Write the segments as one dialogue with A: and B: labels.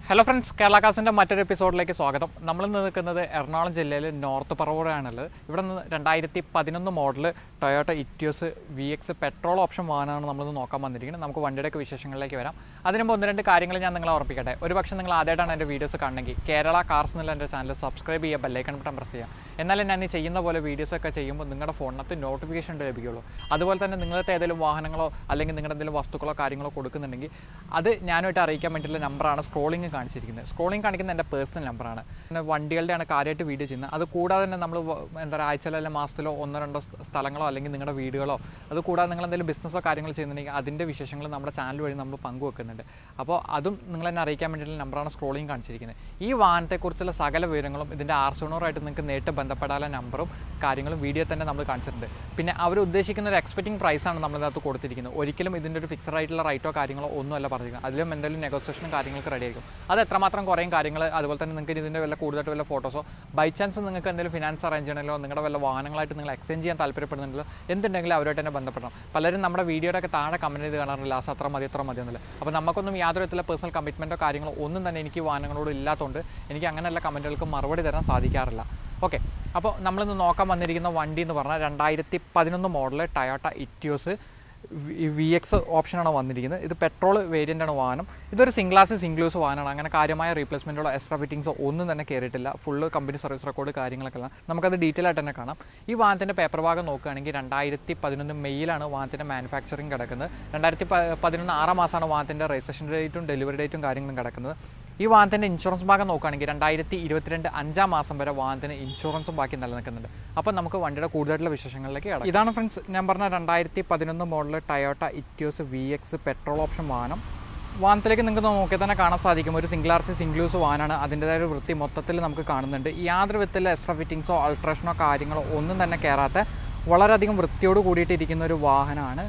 A: hello friends Kerala കാസിൻ്റെ മറ്റൊരു എപ്പിസോഡിലേക്ക് സ്വാഗതം നമ്മൾ ഇന്ന് നിൽക്കുന്നത് എറണാകുളം ജില്ലയിൽ നോർത്ത് പറവൂരാണുള്ളത് ഇവിടെ നിന്ന് രണ്ടായിരത്തി പതിനൊന്ന് model Toyota Etios V X petrol option വാഹനമാണ് നമ്മളിന്ന് നോക്കാൻ വന്നിരിക്കുന്നത് നമുക്ക് വണ്ടിയുടെയൊക്കെ വിശേഷങ്ങളിലേക്ക് വരാം അതിന് മുമ്പ് ഒന്ന് രണ്ട് കാര്യങ്ങൾ ഞാൻ നിങ്ങളെ ഓർപ്പിക്കട്ടെ ഒരു പക്ഷേ നിങ്ങൾ ആദ്യമായിട്ടാണ് എൻ്റെ വീഡിയോസ് കാണണമെങ്കിൽ കേരള കാർസ് എന്നുള്ള എൻ്റെ ചാനൽ സബ്സ്ക്രൈബ് ചെയ്യുക ബെല്ലൈക്കൺ ബട്ടൺ പ്രസ് ചെയ്യുക എന്നാലേ ഞാൻ ഈ ചെയ്യുന്ന പോലെ വീഡിയോസ് ഒക്കെ ചെയ്യുമ്പോൾ നിങ്ങളുടെ ഫോണിനകത്ത് നോട്ടിഫിക്കേഷൻ ലഭിക്കുള്ളൂ അതുപോലെ തന്നെ നിങ്ങളത്തെ ഏതെങ്കിലും വാഹനങ്ങളോ അല്ലെങ്കിൽ നിങ്ങളുടെ എന്തെങ്കിലും വസ്തുക്കളോ കാര്യങ്ങളോ കൊടുക്കുന്നുണ്ടെങ്കിൽ അത് ഞാനുമായിട്ട് അറിയിക്കാൻ വേണ്ടിയിട്ടുള്ള നമ്പറാണ് സ്ക്രോളിംഗ് കാണിച്ചിരിക്കുന്നത് സ്ക്രോളിംഗ് കാണിക്കുന്ന എൻ്റെ പേഴ്സണൽ നമ്പറാണ് പിന്നെ വണ്ടികളുടെയാണ് കാര്യമായിട്ട് വീഡിയോ ചെയ്യുന്നത് അത് കൂടാതെ തന്നെ നമ്മൾ വ- എന്താ പറയുക ആഴ്ചയിലോ അല്ലെങ്കിൽ മാസത്തിലോ ഒന്നോ രണ്ടോ സ്ഥ- സ്ഥലങ്ങളോ അല്ലെങ്കിൽ നിങ്ങളുടെ വീടുകളോ അത് കൂടാതെ നിങ്ങൾ എന്തെങ്കിലും ബിസിനസ്സോ കാര്യങ്ങൾ ചെയ്യുന്നുണ്ടെങ്കിൽ അതിൻ്റെ വിശേഷങ്ങൾ നമ്മുടെ ചാനൽ വഴി നമ്മൾ പങ്കുവെക്കുന്നുണ്ട് അപ്പോൾ അതും നിങ്ങൾ എന്നെ അറിയിക്കാൻ വേണ്ടിയിട്ടുള്ള നമ്പറാണ് സ്ക്രോളിംഗ് കാണിച്ചിരിക്കുന്നത് ഈ വാഹനത്തെക്കുറിച്ചുള്ള സകല വിവരങ്ങളും ഇതിൻ്റെ ആർസോണറുമായിട്ട് നിങ്ങൾക്ക് നേരിട്ട് ബന്ധപ്പെടാനുള്ള നമ്പറും കാര്യങ്ങളും വീഡിയോ തന്നെ നമ്മൾ കാണിച്ചിട്ടുണ്ട് പിന്നെ അവർ ഉദ്ദേശിക്കുന്ന ഒരു എക്സ്പെക്റ്റിംഗ് പ്രൈസാണ് നമ്മളിതിനകത്ത് കൊടുത്തിരിക്കുന്നത് ഒരിക്കലും ഇതിൻ്റെ ഒരു ഫിക്സഡ് ആയിട്ടുള്ള റൈറ്റോ കാര്യങ്ങളോ ഒന്നുമല്ല പറഞ്ഞിരിക്കുന്നത് അതിലും എന്തെങ്കിലും നെഗോസിയേഷനും കാര്യങ്ങൾക്ക് റെഡി ആയിരിക്കും അത് എത്രമാത്രം കുറയും കാര്യങ്ങൾ അതുപോലെ തന്നെ നിങ്ങൾക്ക് ഇതിൻ്റെ വല്ല കൂടുതലായിട്ട് വല്ല ഫോട്ടോസോ ബൈ ചാൻസ് നിങ്ങൾക്ക് എന്തെങ്കിലും ഫിനാൻസ് അറേഞ്ച് ചെയ്യണമല്ലോ നിങ്ങളുടെ വല്ല വാഹനങ്ങളായിട്ട് നിങ്ങൾ എക്സ്ചേഞ്ച് ചെയ്യാൻ താല്പര്യപ്പെടുന്നുണ്ടല്ലോ എന്തുണ്ടെങ്കിലും അവരുമായിട്ട് തന്നെ ബന്ധപ്പെടണം പലരും നമ്മുടെ വീഡിയോയുടെ ഒക്കെ താഴെ കമൻറ്റ് ചെയ്ത് കാണാറില്ല ലാസ്റ്റ് അത്ര മതി അത്ര മതി എന്നല്ല അപ്പോൾ നമുക്കൊന്നും യാതൊരു വിധത്തിലുള്ള പേഴ്സണൽ കമ്മിറ്റ്മെൻറ്റോ കാര്യങ്ങളോ ഒന്നും തന്നെ എനിക്ക് ഈ വാഹനങ്ങളോട് ഇല്ലാത്തതുകൊണ്ട് എനിക്ക് അങ്ങനെയുള്ള കമൻറ്റുകൾക്ക് മറുപടി തരാൻ സാധിക്കാറില്ല ഓക്കെ അപ്പോൾ നമ്മളിന്ന് നോക്കാൻ വന്നിരിക്കുന്ന വണ്ടി എന്ന് പറഞ്ഞാൽ രണ്ടായിരത്തി പതിനൊന്ന് model Toyota Etios V X ഓപ്ഷനാണ് വന്നിരിക്കുന്നത് ഇത് പെട്രോൾ വേരിയൻ്റ് ആണ് വാഹനം ഇതൊരു സിംഗ്ലാസ് സിംഗ്ലൂസ് വാഹനമാണ് അങ്ങനെ കാര്യമായ റീപ്ലേസ്മെൻറ്റുകളോ എക്സ്ട്രാ ഫിറ്റിങ്സോ ഒന്നും തന്നെ കയറിയിട്ടില്ല ഫുള്ള് കമ്പനി സർവീസ് റെക്കോർഡ് കാര്യങ്ങളൊക്കെ എല്ലാം നമുക്കത് ഡീറ്റെയിൽ ആയിട്ട് തന്നെ കാണാം ഈ വാഹനത്തിൻ്റെ പേപ്പർ ഭാഗം നോക്കുകയാണെങ്കിൽ രണ്ടായിരത്തി പതിനൊന്ന് മെയ്യിലാണ് വാഹനത്തിൻ്റെ മാനുഫാക്ചറിങ് കിടക്കുന്നത് രണ്ടായിരത്തി പതിനൊന്ന് ആറാം മാസമാണ് വാഹനത്തിൻ്റെ രജിസ്ട്രേഷൻ ഡേറ്റും ഡെലിവറി ഡേറ്റും കാര്യങ്ങളും കിടക്കുന്നത് ഈ വാഹനത്തിൻ്റെ ഇൻഷുറൻസ് ഭാഗം നോക്കുകയാണെങ്കിൽ രണ്ടായിരത്തി ഇരുപത്തിരണ്ട് അഞ്ചാം മാസം വരെ വാഹനത്തിന് ഇൻഷുറൻസും ബാക്കി നിലനിൽക്കുന്നുണ്ട് അപ്പോൾ നമുക്ക് വണ്ടിയുടെ കൂടുതലായിട്ടുള്ള വിശേഷങ്ങളിലേക്ക് കിടക്കാം ഇതാണ് ഫ്രണ്ട്സ് ഞാൻ പറഞ്ഞ രണ്ടായിരത്തി പതിനൊന്ന് model Toyota Etios V X petrol option വാഹനം വാഹനത്തിലേക്ക് നിങ്ങൾക്ക് നോക്കിയാൽ തന്നെ കാണാൻ സാധിക്കും ഒരു സിംഗിൾ ആർ സി സിംഗ്ലൂസ് വാഹനമാണ് അതിൻ്റെതായ ഒരു വൃത്തി മൊത്തത്തിൽ നമുക്ക് കാണുന്നുണ്ട് യാതൊരു വിധത്തിലുള്ള എക്സ്ട്രാ ഫിറ്റിങ്സോ അൾട്രേഷനോ കാര്യങ്ങളോ ഒന്നും തന്നെ കയറാത്ത വളരെയധികം വൃത്തിയോട് കൂടിയിട്ടിരിക്കുന്ന ഒരു വാഹനമാണ്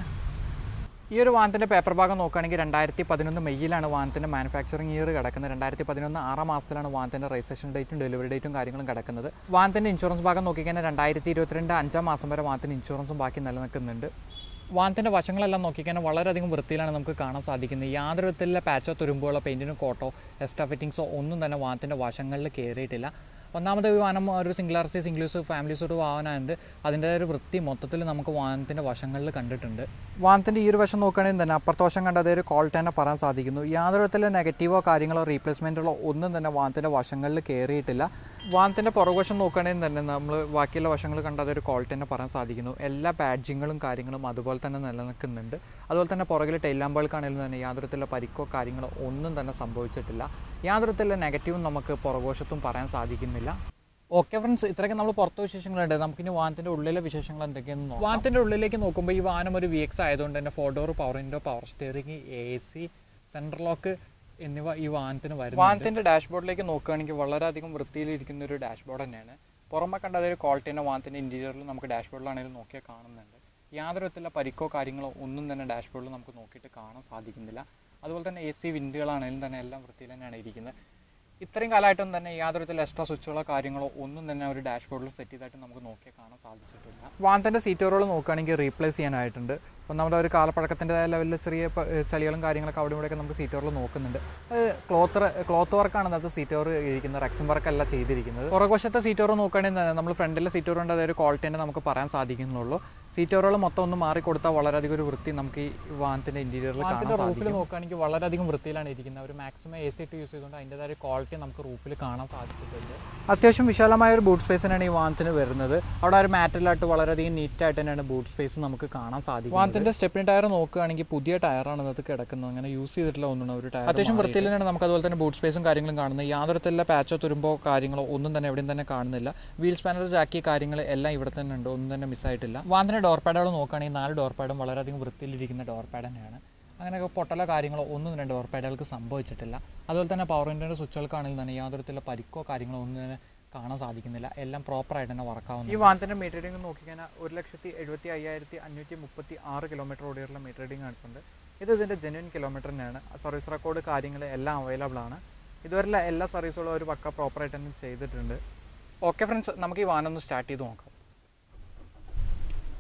A: ഈ ഒരു വാഹനത്തിൻ്റെ പേപ്പർ ഭാഗം നോക്കുകയാണെങ്കിൽ രണ്ടായിരത്തി പതിനൊന്ന് മെയ്യിലാണ് വാഹനത്തിൻ്റെ മാനുഫാക്ചറിങ് ഇയർ കിടക്കുന്നത് രണ്ടായിരത്തി പതിനൊന്ന് ആറാം മാസത്തിലാണ് വാഹനത്തിൻ്റെ രജിസ്ട്രേഷൻ ഡേറ്റും ഡെലിവറി ഡേറ്റും കാര്യങ്ങളും കിടക്കുന്നത് വാഹനത്തിൻ്റെ ഇൻഷുറൻസ് ഭാഗം നോക്കിക്കഴിഞ്ഞാൽ രണ്ടായിരത്തി ഇരുപത്തിരണ്ട് അഞ്ചാം മാസം വരെ വാഹനത്തിന് ഇൻഷുറൻസും ബാക്കി നിലനിൽക്കുന്നുണ്ട് വാഹനത്തിൻ്റെ വശങ്ങളെല്ലാം നോക്കിക്കഴിഞ്ഞാൽ വളരെയധികം വൃത്തിയിലാണ് നമുക്ക് കാണാൻ സാധിക്കുന്നത് യാതൊരു വിധത്തിലുള്ള പാച്ചോ തുരുമ്പുകളോ പെയിൻറ്റിനോ കോട്ടോ എക്സ്ട്രാ ഫിറ്റിങ്സോ ഒന്നും തന്നെ വാഹനത്തിൻ്റെ വശങ്ങളിൽ കയറിയിട്ടില്ല ഒന്നാമത് ഈ വാഹനം ഒരു സിംഗിൾ ആർ സി സിംഗ്ലൂസ് ഫാമിലീസ് ഒരു വാഹനമുണ്ട് അതിൻ്റെ ഒരു വൃത്തി മൊത്തത്തിൽ നമുക്ക് വാഹനത്തിൻ്റെ വശങ്ങളിൽ കണ്ടിട്ടുണ്ട് വാഹനത്തിൻ്റെ ഈ ഒരു വശം നോക്കുകയാണെങ്കിൽ തന്നെ അപ്പുറത്തെ വശം കണ്ട അതേ ഒരു ക്വാളിറ്റി തന്നെ പറയാൻ സാധിക്കുന്നു യാതൊരു വിധത്തിലുള്ള നെഗറ്റീവോ കാര്യങ്ങളോ റീപ്ലേസ്മെൻറ്റുകളോ ഒന്നും തന്നെ വാഹനത്തിൻ്റെ വശങ്ങളിൽ കയറിയിട്ടില്ല വാഹനത്തിൻ്റെ പുറകുവശം നോക്കുകയാണെങ്കിൽ തന്നെ നമ്മൾ ബാക്കിയുള്ള വശങ്ങൾ കണ്ട അതൊരു ക്വാളിറ്റി തന്നെ പറയാൻ സാധിക്കുന്നു എല്ലാ ബാഡ്ജിങ്ങുകളും കാര്യങ്ങളും അതുപോലെ തന്നെ നിലനിൽക്കുന്നുണ്ട് അതുപോലെ തന്നെ പുറകിൽ ടൈലാമ്പുകൾക്കാണെങ്കിലും തന്നെ യാതൊരു വിധത്തിലുള്ള പരിക്കോ കാര്യങ്ങളോ ഒന്നും തന്നെ സംഭവിച്ചിട്ടില്ല യാതൊരു വിധത്തിലുള്ള നെഗറ്റീവും നമുക്ക് പുറകുവശത്തും പറയാൻ സാധിക്കുന്നില്ല ഓക്കെ ഫ്രണ്ട്സ് ഇത്രയൊക്കെ നമ്മൾ പുറത്തെ വിശേഷങ്ങളുണ്ട് നമുക്കിനി വാഹനത്തിൻ്റെ ഉള്ളിലെ വിശേഷങ്ങൾ എന്തൊക്കെയെന്ന് നോക്കാം വാഹനത്തിൻ്റെ ഉള്ളിലേക്ക് നോക്കുമ്പോൾ ഈ വാഹനം ഒരു വി എക്സ് ആയതുകൊണ്ട് തന്നെ four door power window power steering A C central lock എന്നിവ ഈ വാഹനത്തിന് വരും വാഹനത്തിൻ്റെ ഡാഷ്ബോർഡിലേക്ക് നോക്കുകയാണെങ്കിൽ വളരെയധികം വൃത്തിയിലിരിക്കുന്ന ഒരു ഡാഷ്ബോർഡ് തന്നെയാണ് പുറമെ കണ്ട അതൊരു ക്വാളിറ്റി തന്നെ വാഹനത്തിൻ്റെ ഇൻറ്റീരിയറിൽ നമുക്ക് ഡാഷ്ബോർഡിലാണെങ്കിലും നോക്കിയാൽ കാണുന്നുണ്ട് യാതൊരു വിധത്തിലുള്ള പരിക്കോ കാര്യങ്ങളോ ഒന്നും തന്നെ ഡാഷ്ബോർഡിൽ നമുക്ക് നോക്കിയിട്ട് കാണാൻ സാധിക്കുന്നില്ല അതുപോലെ തന്നെ എ സി വിൻഡുകളാണെങ്കിലും തന്നെ എല്ലാം വൃത്തിയിൽ തന്നെയാണ് ഇരിക്കുന്നത് ഇത്രയും കാലമായിട്ടും തന്നെ യാതൊരു വിധത്തിലുള്ള എക്സ്ട്രാ സ്വിച്ചുകളോ കാര്യങ്ങളോ ഒന്നും തന്നെ ഒരു ഡാഷ്ബോർഡിൽ സെറ്റ് ചെയ്തായിട്ട് നമുക്ക് നോക്കിയാൽ കാണാൻ സാധിച്ചിട്ടില്ല വാഹനത്തിൻ്റെ സീറ്റുകൾ നോക്കുകയാണെങ്കിൽ റീപ്ലേസ് ചെയ്യാനായിട്ടുണ്ട് ഒന്നാമത് ഒരു കാലപ്പഴക്കത്തിൻ്റെതായ ലെവലിൽ ചെറിയ പ- ചളികളും കാര്യങ്ങളൊക്കെ അവിടെ ഇവിടെയൊക്കെ നമുക്ക് സീറ്റുകൾ നോക്കുന്നുണ്ട് അത് ക്ലോത്ത് ക്ലോത്ത് വർക്കാണ് ഇന്നത്തെ സീറ്റ് കവർ ഇരിക്കുന്നത് റെക്സിൻ വർക്കല്ല ചെയ്തിരിക്കുന്നത് പുറകുവശത്തെ സീറ്റ് കവർ നോക്കുകയാണെങ്കിൽ തന്നെ നമ്മൾ ഫ്രണ്ടിലെ സീറ്റ് കവറുണ്ട് അതൊരു ക്വാളിറ്റി തന്നെ നമുക്ക് പറയാൻ സാധിക്കുന്നുള്ളൂ സീറ്റ് കവറുകൾ മൊത്തം ഒന്ന് മാറി കൊടുത്താൽ വളരെയധികം ഒരു വൃത്തി നമുക്ക് ഈ വാഹനത്തിൻ്റെ ഇൻറ്റീരിയറിൽ കാണാൻ റൂഫിൽ നോക്കുകയാണെങ്കിൽ വളരെയധികം വൃത്തിയിലാണ് ഇരിക്കുന്നത് ഒരു മാക്സിമം എ സി ഇട്ട് യൂസ് ചെയ്തുകൊണ്ട് അതിൻ്റെതായ ഒരു ക്വാളിറ്റി നമുക്ക് റൂഫിൽ കാണാൻ സാധിച്ചിട്ടുണ്ട് അത്യാവശ്യം വിശാലമായ ഒരു ബൂട്ട് സ്പേസ് തന്നെയാണ് ഈ വാഹനത്തിന് വരുന്നത് അവിടെ ഒരു മാറ്റലായിട്ട് വളരെയധികം നീറ്റ് ആയിട്ട് തന്നെയാണ് ബൂട്ട് സ്പേസ് നമുക്ക് കാണാൻ സാധിക്കും വാഹനത്തിന്റെ സ്റ്റെപ്പിന് ടയർ നോക്കുകയാണെങ്കിൽ പുതിയ ടയറാണ് ഇതിനകത്ത് കിടക്കുന്നത് അങ്ങനെ യൂസ് ചെയ്തിട്ടുള്ള ഒന്നാണ് ഒരു ടയർ അത്യാവശ്യം വൃത്തിയിൽ തന്നെയാണ് നമുക്ക് അതുപോലെ തന്നെ ബൂട്ട് സ്പേസും കാര്യങ്ങളും കാണുന്നത് യാതൊരു തരത്തിലുള്ള പാച്ചോ തുരുമ്പോ കാര്യങ്ങളോ ഒന്നും തന്നെ എവിടെയും തന്നെ കാണുന്നില്ല വീൽ സ്പാനർ ജാക്കി കാര്യങ്ങൾ എല്ലാം ഇവിടെ തന്നെ ഉണ്ട് ഒന്നും തന്നെ മിസ്സായിട്ടില്ല വാഹനത്തിന്റെ ഡോർ പാഡുകൾ നോക്കുകയാണെങ്കിൽ നാല് ഡോർ പാഡും വളരെയധികം വൃത്തിയിലിരിക്കുന്ന ഡോർ പാഡ് തന്നെയാണ് അങ്ങനെയൊക്കെ പൊട്ടലോ കാര്യങ്ങളോ ഒന്നും തന്നെ ഡോർ പാഡുകൾക്ക് സംഭവിച്ചിട്ടില്ല അതുപോലെ തന്നെ പവർ വിൻഡോയുടെ സ്വിച്ചുകൾക്കാണെങ്കിൽ തന്നെ യാതൊരു തരത്തിലുള്ള പരിക്കോ കാര്യങ്ങളോ ഒന്നും തന്നെ കാണാൻ സാധിക്കുന്നില്ല എല്ലാം പ്രോപ്പറായിട്ട് തന്നെ വർക്കാവുന്നു ഈ വാഹനത്തിൻ്റെ മീറ്റർ റീഡിംഗ് നോക്കിക്കഴിഞ്ഞാൽ ഒരു ലക്ഷത്തി എഴുപത്തി അയ്യായിരത്തി അഞ്ഞൂറ്റി മുപ്പത്തി ആറ് കിലോമീറ്റർ ഓടിയുള്ള മീറ്റർ റീഡിംഗ് കാണിച്ചിട്ടുണ്ട് ഇത് ഇതിൻ്റെ ജെന്യൂൻ കിലോമീറ്റർ തന്നെയാണ് സർവീസ് റെക്കോർഡ് കാര്യങ്ങൾ എല്ലാം അവൈലബിൾ ആണ് ഇതുവരെ എല്ലാ സർവീസുകളും ഒരു പക്ക പ്രോപ്പറായിട്ട് തന്നെ ചെയ്തിട്ടുണ്ട് ഓക്കെ ഫ്രണ്ട്സ് നമുക്ക് ഈ വാഹനം ഒന്ന് സ്റ്റാർട്ട് ചെയ്ത് നോക്കാം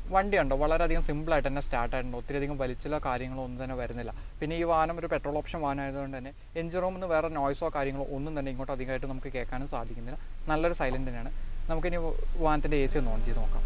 A: വണ്ടി ഉണ്ടോ വളരെയധികം സിമ്പിളായിട്ട് തന്നെ സ്റ്റാർട്ട് ആയിട്ടുണ്ട് ഒത്തിരി അധികം വലിച്ചിലോ കാര്യങ്ങളോ ഒന്നും തന്നെ വരുന്നില്ല പിന്നെ ഈ വാഹനം ഒരു പെട്രോൾ ഓപ്ഷൻ വാഹനമായതുകൊണ്ട് തന്നെ എഞ്ചിൻ റൂമിൽ നിന്ന് വേറെ നോയ്സോ കാര്യങ്ങളോ ഒന്നും തന്നെ ഇങ്ങോട്ട് അധികമായിട്ട് നമുക്ക് കേൾക്കാനും സാധിക്കുന്നില്ല നല്ലൊരു സൈലൻ്റ് തന്നെയാണ് നമുക്കിനി വാഹനത്തിൻ്റെ എ സി ഒന്ന് ഓൺ ചെയ്ത് നോക്കാം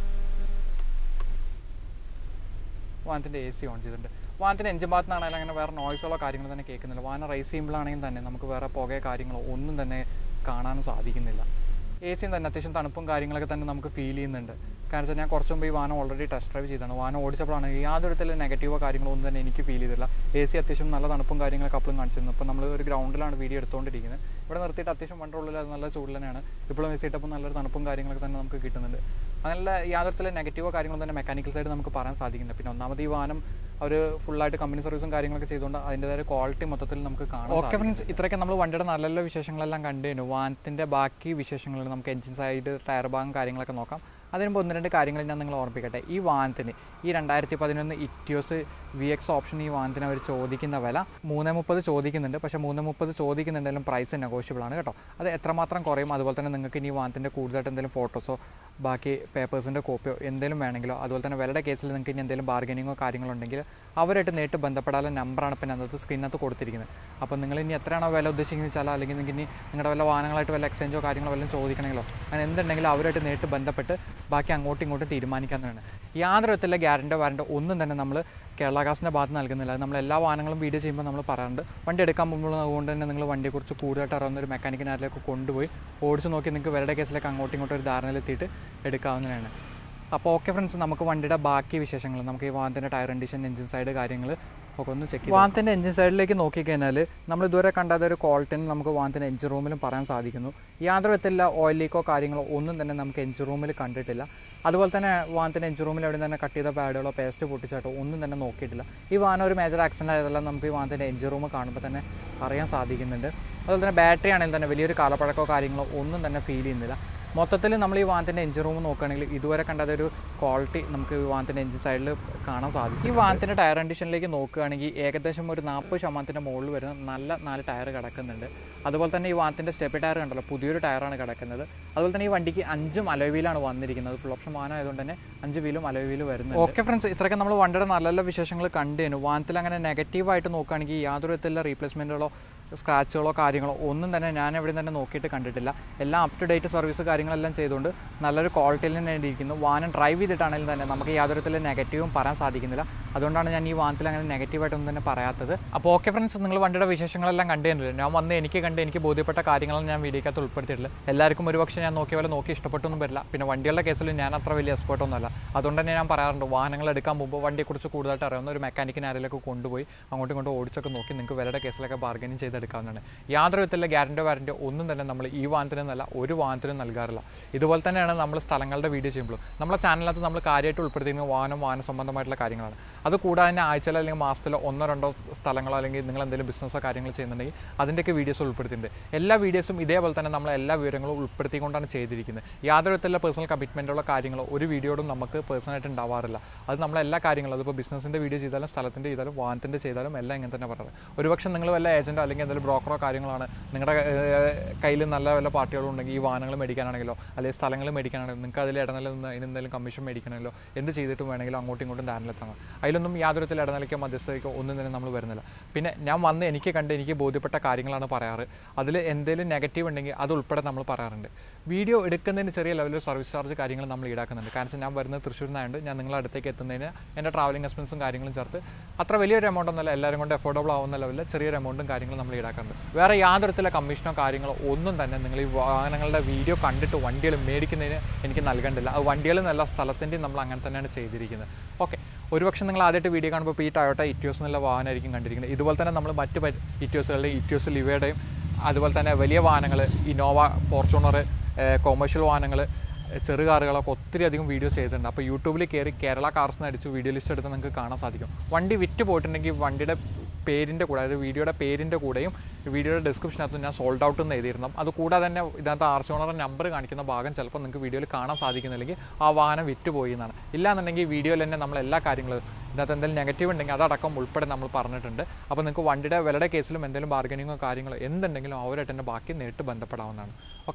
A: വാഹനത്തിൻ്റെ എ സി ഓൺ ചെയ്തിട്ടുണ്ട് വാഹനത്തിൻ്റെ എഞ്ചിൻ ഭാഗത്തുനിന്നാണെങ്കിൽ അങ്ങനെ വേറെ നോയ്സുകളോ കാര്യങ്ങളോ തന്നെ കേൾക്കുന്നില്ല വാഹനം റൈസ് ചെയ്യുമ്പോഴാണെങ്കിൽ തന്നെ നമുക്ക് വേറെ പുകയോ കാര്യങ്ങളോ ഒന്നും തന്നെ കാണാനും സാധിക്കുന്നില്ല എ സിയും തന്നെ അത്യാവശ്യം തണുപ്പും കാര്യങ്ങളൊക്കെ തന്നെ നമുക്ക് ഫീൽ ചെയ്യുന്നുണ്ട് കാരണം വെച്ചാൽ ഞാൻ കുറച്ച് മുമ്പ് ഈ വാഹനം ഓൾറെഡി ടെസ്റ്റ് ഡ്രൈവ് ചെയ്തതാണ് വാഹനം ഓടിച്ചപ്പോഴാണ് യാതൊരു തരത്തിലുള്ള നെഗറ്റീവോ കാര്യങ്ങളോ ഒന്നും തന്നെ എനിക്ക് ഫീൽ ചെയ്തില്ല എ സി അത്യാവശ്യം നല്ല തണുപ്പും കാര്യങ്ങളൊക്കെ അപ്പോഴും കാണിച്ചിരുന്നു അപ്പോൾ നമ്മൾ ഒരു ഗ്രൗണ്ടിലാണ് വീഡിയോ എടുത്തുകൊണ്ടിരിക്കുന്നത് ഇവിടെ നിർത്തിയിട്ട് അത്യാവശ്യം വണ്ടറുള്ളിൽ അത് നല്ല ചൂട് തന്നെയാണ് ഇപ്പോഴും എ സി ഇട്ടപ്പോൾ നല്ലൊരു തണുപ്പും കാര്യങ്ങളൊക്കെ തന്നെ നമുക്ക് കിട്ടുന്നുണ്ട് അങ്ങനെയുള്ള യാതൊരു തരത്തിലുള്ള നെഗറ്റീവോ കാര്യങ്ങളോ തന്നെ മെക്കാനിക്കൽ സൈഡ് നമുക്ക് പറയാൻ സാധിക്കുന്നില്ല പിന്നെ ഒന്നാമത് ഈ വാഹനം അവർ ഫുള്ളായിട്ട് കമ്പനി സർവീസും കാര്യങ്ങളൊക്കെ ചെയ്തുകൊണ്ട് അതിൻ്റെതായ ക്വാളിറ്റി മൊത്തത്തിൽ നമുക്ക് കാണാം ഓക്കെ ഫ്രണ്ട്സ് ഇത്രയൊക്കെ നമ്മൾ വണ്ടിയുടെ നല്ല നല്ല വിശേഷങ്ങളെല്ലാം കണ്ടു കഴിഞ്ഞു വാഹനത്തിൻ്റെ ബാക്കി വിശേഷങ്ങൾ നമുക്ക് എഞ്ചിൻ സൈഡ് ടയർ ഭാഗം കാര്യങ്ങളൊക്കെ നോക്കാം അതിന് മുമ്പ് ഒന്ന് രണ്ട് കാര്യങ്ങൾ ഞാൻ നിങ്ങൾ ഓർമ്മിപ്പിക്കട്ടെ ഈ വാഹനത്തിന് ഈ രണ്ടായിരത്തി പതിനൊന്ന് ഇറ്റിയോസ് വി എക്സ് ഓപ്ഷൻ ഈ വാഹനത്തിന് അവർ ചോദിക്കുന്ന വില മൂന്ന് മുപ്പത് ചോദിക്കുന്നുണ്ട് പക്ഷേ മൂന്ന് മുപ്പത് ചോദിക്കുന്നുണ്ടെങ്കിലും പ്രൈസ് നെഗോഷ്യബിൾ ആണ് കേട്ടോ അത് എത്രമാത്രം കുറയും അതുപോലെ തന്നെ നിങ്ങൾക്ക് ഇനി ഈ വാഹനത്തിൻ്റെ കൂടുതലായിട്ട് എന്തെങ്കിലും ഫോട്ടോസോ ബാക്കി പേപ്പേഴ്സിൻ്റെ കോപ്പിയോ എന്തെങ്കിലും വേണമെങ്കിലോ അതുപോലെ തന്നെ വിലയുടെ കേസിൽ നിങ്ങൾക്ക് ഇനി എന്തെങ്കിലും ബാർഗനിങ്ങോ കാര്യങ്ങളോ ഉണ്ടെങ്കിൽ അവരായിട്ട് നേരിട്ട് ബന്ധപ്പെടാനുള്ള നമ്പറാണ് പിന്നെ അന്നത്തെ സ്ക്രീനകത്ത് കൊടുത്തിരിക്കുന്നത് അപ്പോൾ നിങ്ങൾ ഇനി എത്രയാണോ വില ഉദ്ദേശിക്കുന്നത് വെച്ചാൽ അല്ലെങ്കിൽ നിങ്ങൾക്ക് ഇനി നിങ്ങളുടെ വല്ല വാഹനങ്ങളായിട്ട് വല്ല എക്സ്ചേഞ്ചോ കാര്യങ്ങളോ വല്ലതും ചോദിക്കണമെങ്കിലോ അങ്ങനെ എന്തുണ്ടെങ്കിലും അവരായിട്ട് നേരിട്ട് ബന്ധപ്പെട്ട് ബാക്കി അങ്ങോട്ടും ഇങ്ങോട്ടും തീരുമാനിക്കാവുന്നതാണ് യാതൊരു വിധത്തിലുള്ള ഗ്യാരണ്ടോ വാറണ്ടോ ഒന്നും തന്നെ നമ്മൾ കേരള ഗ്യാസിൻ്റെ ഭാഗത്ത് നൽകുന്നില്ല അത് നമ്മൾ എല്ലാ വാഹനങ്ങളും വീഡിയോ ചെയ്യുമ്പോൾ നമ്മൾ പറയാറുണ്ട് വണ്ടി എടുക്കാൻ മുമ്പുള്ള അതുകൊണ്ട് തന്നെ നിങ്ങൾ വണ്ടിയെക്കുറിച്ച് കൂടുതലായിട്ട് അറിയുന്ന ഒരു മെക്കാനിക്കിനെ അതിലേക്ക് കൊണ്ടുപോയി ഓടിച്ച് നോക്കി നിങ്ങൾക്ക് വിലയുടെ കേസിലേക്ക് അങ്ങോട്ടും ഇങ്ങോട്ടും ഒരു ധാരണയിലെത്തിയിട്ട് എടുക്കാവുന്നതാണ് അപ്പോൾ ഓക്കെ ഫ്രണ്ട്സ് നമുക്ക് വണ്ടിയുടെ ബാക്കി വിശേഷങ്ങൾ നമുക്ക് ഈ വാഹനത്തിൻ്റെ ടയർ കണ്ടീഷൻ എഞ്ചിൻ സൈഡ് കാര്യങ്ങൾ ഒക്കെ ഒന്ന് ചെക്ക് ചെയ്യാം വാഹനത്തിൻ്റെ എഞ്ചിൻ സൈഡിലേക്ക് നോക്കിക്കഴിഞ്ഞാൽ നമ്മൾ ഇതുവരെ കണ്ടാത്ത ഒരു ക്വാളിറ്റിന് നമുക്ക് വാഹനത്തിൻ്റെ എഞ്ചിൻ റൂമിലും പറയാൻ സാധിക്കുന്നു യാതൊരു വിധത്തിലുള്ള ഓയിൽ ലീക്കോ കാര്യങ്ങളോ ഒന്നും തന്നെ നമുക്ക് എഞ്ചിൻ റൂമിൽ കണ്ടിട്ടില്ല അതുപോലെ തന്നെ വാഹനത്തിൻ്റെ എഞ്ചിൻ റൂമിൽ എവിടെ തന്നെ കട്ട് ചെയ്ത പാഡുകളോ പേസ്റ്റ് പൊട്ടിച്ചാട്ടോ ഒന്നും തന്നെ നോക്കിയിട്ടില്ല ഈ വാഹനം ഒരു മേജർ ആക്സിഡൻ്റ് ആയതെല്ലാം നമുക്ക് ഈ വാഹനത്തിൻ്റെ എഞ്ചിൻ റൂം കാണുമ്പോൾ തന്നെ അറിയാൻ സാധിക്കുന്നുണ്ട് അതുപോലെ തന്നെ ബാറ്ററി ആണെങ്കിൽ തന്നെ വലിയൊരു കാലപ്പഴക്കമോ കാര്യങ്ങളോ ഒന്നും തന്നെ ഫീൽ ചെയ്യുന്നില്ല മൊത്തത്തിൽ നമ്മൾ ഈ വാഹനത്തിൻ്റെ എഞ്ചിൻ റൂം നോക്കുകയാണെങ്കിൽ ഇതുവരെ കണ്ടതൊരു ക്വാളിറ്റി നമുക്ക് ഈ വാഹനത്തിൻ്റെ എഞ്ചിൻ സൈഡിൽ കാണാൻ സാധിക്കും ഈ വാഹനത്തിൻ്റെ ടയർ കണ്ടീഷനിലേക്ക് നോക്കുകയാണെങ്കിൽ ഏകദേശം ഒരു നാൽപ്പത് ശതമാനത്തിൻ്റെ മുകളിൽ വരുന്ന നല്ല നാല് ടയർ കിടക്കുന്നുണ്ട് അതുപോലെ തന്നെ ഈ വാഹനത്തിൻ്റെ സ്റ്റെപ്പ് ടയർ കണ്ടല്ലോ പുതിയൊരു ടയറാണ് കിടക്കുന്നത് അതുപോലെ തന്നെ ഈ വണ്ടിക്ക് അഞ്ചും അലോയ് വീലാണ് വന്നിരിക്കുന്നത് ഫുൾ ഓപ്ഷൻ വാഹനം ആയതുകൊണ്ട് തന്നെ അഞ്ച് വീലും അലോയ് വീലും വരുന്നത് ഓക്കെ ഫ്രണ്ട്സ് ഇത്രയൊക്കെ നമ്മൾ വണ്ടിയുടെ നല്ല നല്ല വിശേഷങ്ങൾ കണ്ടു വാഹനത്തിൽ അങ്ങനെ നെഗറ്റീവായിട്ട് നോക്കുകയാണെങ്കിൽ യാതൊരു വിധത്തിലുള്ള റീപ്ലേസ്മെൻറ്റുകളോ സ്ക്രാച്ചുകളോ കാര്യങ്ങളോ ഒന്നും തന്നെ ഞാൻ എവിടെ തന്നെ നോക്കിയിട്ട് കണ്ടിട്ടില്ല എല്ലാം അപ് ടു ഡേറ്റ് സർവീസ് കാര്യങ്ങളെല്ലാം ചെയ്തുകൊണ്ട് നല്ലൊരു ക്വാളിറ്റിയിൽ തന്നെ ഇരിക്കുന്നു വാഹനം ഡ്രൈവ് ചെയ്തിട്ടാണെങ്കിലും തന്നെ നമുക്ക് യാതൊരു തരത്തിലുള്ള നെഗറ്റീവും പറയാൻ സാധിക്കുന്നില്ല അതുകൊണ്ടാണ് ഞാൻ ഈ വാഹനത്തിൽ അങ്ങനെ നെഗറ്റീവായിട്ടൊന്നും തന്നെ പറയാത്തത് അപ്പോൾ ഓക്കെ ഫ്രണ്ട്സ് നിങ്ങൾ വണ്ടിയുടെ വിശേഷങ്ങളെല്ലാം കണ്ടു കഴിഞ്ഞില്ല ഞാൻ വന്ന് എനിക്ക് കണ്ട് എനിക്ക് ബോധ്യപ്പെട്ട കാര്യങ്ങളും ഞാൻ വീഡിയോക്കകത്ത് ഉൾപ്പെടുത്തിയിട്ടില്ല എല്ലാവർക്കും ഒരുപക്ഷെ ഞാൻ നോക്കിയ പോലെ നോക്കി ഇഷ്ടപ്പെട്ടൊന്നും വരില്ല പിന്നെ വണ്ടികളുടെ കേസിൽ ഞാൻ അത്ര വലിയ എക്സ്പേർട്ടൊന്നുമല്ല അതുകൊണ്ട് തന്നെ ഞാൻ പറയാറുണ്ട് വാഹനങ്ങൾ എടുക്കാൻ മുമ്പ് വണ്ടിയെക്കുറിച്ച് കൂടുതലായിട്ട് അറിയാവുന്ന ഒരു മെക്കാനിക്കിനെ ആരെങ്കിലൊക്കെ കൊണ്ടുപോയി അങ്ങോട്ടും ഇങ്ങോട്ടും ഓടിച്ചൊക്കെ നോക്കി നിങ്ങൾക്ക് വിലയുടെ കേസിലൊക്കെ ബാർഗനിങ് ചെയ്തെടുക്കാവുന്നതാണ് യാതൊരു വിധത്തിലുള്ള ഗ്യാരണ്ടോ വാറൻറ്റോ ഒന്നും തന്നെ നമ്മൾ ഈ വാഹനത്തിനല്ല ഒരു വാഹനത്തിനും നൽകാറില്ല ഇതുപോലെ തന്നെയാണ് നമ്മൾ സ്ഥലങ്ങളുടെ വീഡിയോ ചെയ്യുമ്പോൾ നമ്മളെ ചാനലിനകത്ത് നമ്മൾ കാര്യമായിട്ട് ഉൾപ്പെടുത്തിയിരിക്കുന്ന വാഹനം വാഹന സംബന്ധമായിട്ടുള്ള കാര്യങ്ങളാണ് അത് കൂടാതെ തന്നെ ആഴ്ചയിലോ അല്ലെങ്കിൽ മാസത്തിലോ ഒന്നോ രണ്ടോ സ്ഥലങ്ങളോ അല്ലെങ്കിൽ നിങ്ങൾ എന്തെങ്കിലും ബിസിനസ്സോ കാര്യങ്ങൾ ചെയ്യുന്നുണ്ടെങ്കിൽ അതിൻ്റെയൊക്കെ വീഡിയോസ് ഉൾപ്പെടുത്തിയിട്ടുണ്ട് എല്ലാ വീഡിയോസും ഇതേപോലെ തന്നെ നമ്മൾ എല്ലാ വിവരങ്ങളും ഉൾപ്പെടുത്തിക്കൊണ്ടാണ് ചെയ്തിരിക്കുന്നത് യാതൊരു വിധത്തിലുള്ള പേഴ്സണൽ കമ്മിറ്റ്മെൻറ്റുള്ള കാര്യങ്ങളോ ഒരു വീഡിയോടും നമുക്ക് പേഴ്സണലായിട്ട് ഉണ്ടാവാറില്ല അത് നമ്മൾ എല്ലാ കാര്യങ്ങളും അതിപ്പോൾ ബിസിനസ്സിൻ്റെ വീഡിയോ ചെയ്താലും സ്ഥലത്തിൻ്റെ ചെയ്താലും വാഹനത്തിൻ്റെ ചെയ്താലും എല്ലാം ഇങ്ങനെ തന്നെ പറയാറ് ഒരുപക്ഷെ നിങ്ങൾ വല്ല ഏജൻറ്റോ അല്ലെങ്കിൽ എന്തെങ്കിലും ബ്രോക്കറോ കാര്യങ്ങളാണ് നിങ്ങളുടെ കയ്യിൽ നല്ല വല്ല പാർട്ടികളും ഉണ്ടെങ്കിൽ ഈ വാഹനങ്ങൾ മേടിക്കാനാണെങ്കിലോ അല്ലെങ്കിൽ സ്ഥലങ്ങൾ മേടിക്കാനാണെങ്കിലും നിങ്ങൾക്ക് അതിൽ ഇടനില നിന്ന് അതിന് എന്തെങ്കിലും കമ്മീഷൻ മേടിക്കണമെങ്കിലോ എന്ത് ചെയ്തിട്ടും വേണമെങ്കിലും അങ്ങോട്ടും ഇങ്ങോട്ടും ധാരണയിലെത്തണം അതിലൊന്നും യാതൊരു തരത്തിൽ ഇടനിലയ്ക്കോ മധ്യസ്ഥതയ്ക്കോ ഒന്നും തന്നെ നമ്മൾ വരുന്നില്ല പിന്നെ ഞാൻ വന്ന് എനിക്ക് കണ്ട് എനിക്ക് ബോധ്യപ്പെട്ട കാര്യങ്ങളാണ് പറയാറ് അതിൽ എന്തെങ്കിലും നെഗറ്റീവ് ഉണ്ടെങ്കിൽ അത് ഉൾപ്പെടെ നമ്മൾ പറയാറുണ്ട് വീഡിയോ എടുക്കുന്നതിന് ചെറിയ ലെവലിൽ സർവീസ് ചാർജ് കാര്യങ്ങൾ നമ്മൾ ഈടാക്കുന്നുണ്ട് കാരണം ഞാൻ വരുന്നത് തൃശ്ശൂരിൽ നിന്നായതുകൊണ്ട് ഞാൻ നിങ്ങളുടെ അടുത്തേക്ക് എത്തുന്നതിന് എൻ്റെ ട്രാവലിംഗ് എക്സ്പെൻസും കാര്യങ്ങളും ചേർത്ത് അത്ര വലിയൊരു എമൗണ്ട് ഒന്നല്ല എല്ലാവരും കൊണ്ട് അഫോർഡബിൾ ആവുന്ന ലെവലിൽ ചെറിയൊരു എമൗണ്ടും കാര്യങ്ങളും നമ്മൾ ഈടാക്കാറുണ്ട് വേറെ യാതൊരു തരത്തിലുള്ള കമ്മീഷനോ കാര്യങ്ങളോ ഒന്നും തന്നെ നിങ്ങൾ ഈ വാഹനങ്ങളുടെ വീഡിയോ കണ്ടിട്ട് വണ്ടികൾ മേടിക്കുന്നതിന് എനിക്ക് നൽകേണ്ടില്ല അത് വണ്ടികൾ നല്ല സ്ഥലത്തിൻ്റെയും നമ്മൾ അങ്ങനെ തന്നെയാണ് ചെയ്തിരിക്കുന്നത് ഓക്കെ ഒരുപക്ഷെ നിങ്ങൾ ആദ്യമായിട്ട് വീഡിയോ കാണുമ്പോൾ ഇപ്പോൾ ഈ ടയോട്ട ഇറ്റ്യോസ് എന്നുള്ള വാഹനമായിരിക്കും കണ്ടിരിക്കുന്നത് ഇതുപോലെ തന്നെ നമ്മൾ മറ്റ് ഇറ്റ്യോസുകളുടെയും ഇറ്റ്യോസ് ലിവയുടെയും അതുപോലെ തന്നെ വലിയ വാഹനങ്ങൾ ഇന്നോവ ഫോർച്യൂണർ കൊമേഴ്ഷ്യൽ വാഹനങ്ങൾ ചെറു കാറുകളൊക്കെ ഒത്തിരി അധികം വീഡിയോസ് ചെയ്തിട്ടുണ്ട് അപ്പോൾ യൂട്യൂബിൽ കയറി കേരള കാർസ് എന്ന് അടിച്ച് വീഡിയോ ലിസ്റ്റ് എടുത്ത് നിങ്ങൾക്ക് കാണാൻ സാധിക്കും വണ്ടി വിറ്റ് പോയിട്ടുണ്ടെങ്കിൽ വണ്ടിയുടെ പേരിൻ്റെ കൂടെ അതായത് വീഡിയോയുടെ പേരിൻ്റെ കൂടെയും വീഡിയോയുടെ ഡിസ്ക്രിപ്ഷനകത്ത് ഞാൻ സോൾഡ് ഔട്ട് എന്ന് എഴുതിയിരുന്നു അത് കൂടാതെ തന്നെ ഇതിനകത്ത് ആർസി ഓണറുടെ നമ്പർ കാണിക്കുന്ന ഭാഗം ചിലപ്പോൾ നിങ്ങൾക്ക് വീഡിയോയിൽ കാണാൻ സാധിക്കുന്നില്ലെങ്കിൽ ആ വാഹനം വിറ്റ് പോയി എന്നാണ് ഇല്ലാന്നുണ്ടെങ്കിൽ വീഡിയോയിൽ തന്നെ നമ്മൾ എല്ലാ കാര്യങ്ങളും ഇതിനകത്ത് എന്തെങ്കിലും നെഗറ്റീവ് ഉണ്ടെങ്കിൽ അതടക്കം ഉൾപ്പെടെ നമ്മൾ പറഞ്ഞിട്ടുണ്ട് അപ്പോൾ നിങ്ങൾക്ക് വണ്ടിയുടെ വിലയുടെ കേസിലും എന്തെങ്കിലും ബാർഗനിങ്ങോ കാര്യങ്ങളോ എന്തുണ്ടെങ്കിലും അവരായിട്ട് തന്നെ ബാക്കി നേരിട്ട് ബന്ധപ്പെടാവുന്നതാണ് ഓക്കെ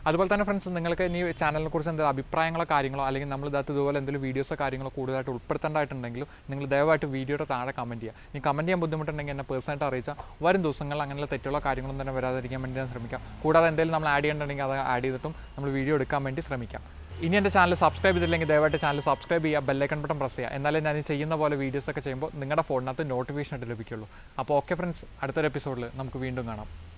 A: അതുപോലെ തന്നെ ഫ്രണ്ട്സ് നിങ്ങൾക്ക് ഇനി ചാനലിനെ കുറിച്ച് എന്തെങ്കിലും അഭിപ്രായങ്ങളോ കാര്യങ്ങളോ അല്ലെങ്കിൽ നമ്മൾ ഇതിനകത്ത് ഇതുപോലെ എന്തെങ്കിലും വീഡിയോസോ കാര്യങ്ങളോ കൂടുതലായിട്ട് ഉൾപ്പെടുത്തേണ്ടതായിട്ടുണ്ടെങ്കിലും നിങ്ങൾ ദയവായിട്ട് വീഡിയോയുടെ താഴെ കമൻറ്റ് ചെയ്യുക ഇനി കമൻറ്റ് ചെയ്യാൻ ബുദ്ധിമുട്ടുണ്ടെങ്കിൽ എന്നെ പേഴ്സണായിട്ട് അറിയിച്ചാൽ വരും ദിവസങ്ങളിൽ അങ്ങനെയുള്ള തെറ്റുകളോ കാര്യങ്ങളൊന്നും തന്നെ വരാതിരിക്കാൻ വേണ്ടി ഞാൻ ശ്രമിക്കാം കൂടാതെ എന്തെങ്കിലും നമ്മൾ ആഡ് ചെയ്യേണ്ടതുണ്ടെങ്കിൽ അത് ആഡ് ചെയ്തിട്ടും നമ്മൾ വീഡിയോ എടുക്കാൻ വേണ്ടി ശ്രമിക്കാം ഇനി എൻ്റെ ചാനൽ സബ്സ്ക്രൈബ് ചെയ്തില്ലെങ്കിൽ ദയവായിട്ട് ചാനൽ സബ്സ്ക്രൈബ് ചെയ്യുക ബെല്ലൈക്കൺ ബട്ടൺ പ്രസ് ചെയ്യുക എന്നാലേ ഞാൻ ഈ ചെയ്യുന്ന പോലെ വീഡിയോസ് ഒക്കെ ചെയ്യുമ്പോൾ നിങ്ങളുടെ ഫോണിനകത്ത് നോട്ടിഫിക്കേഷൻ ആയിട്ട് ലഭിക്കുള്ളൂ അപ്പോൾ ഓക്കെ ഫ്രണ്ട്സ് അടുത്തൊരു എപ്പിസോഡിൽ നമുക്ക് വീണ്ടും കാണാം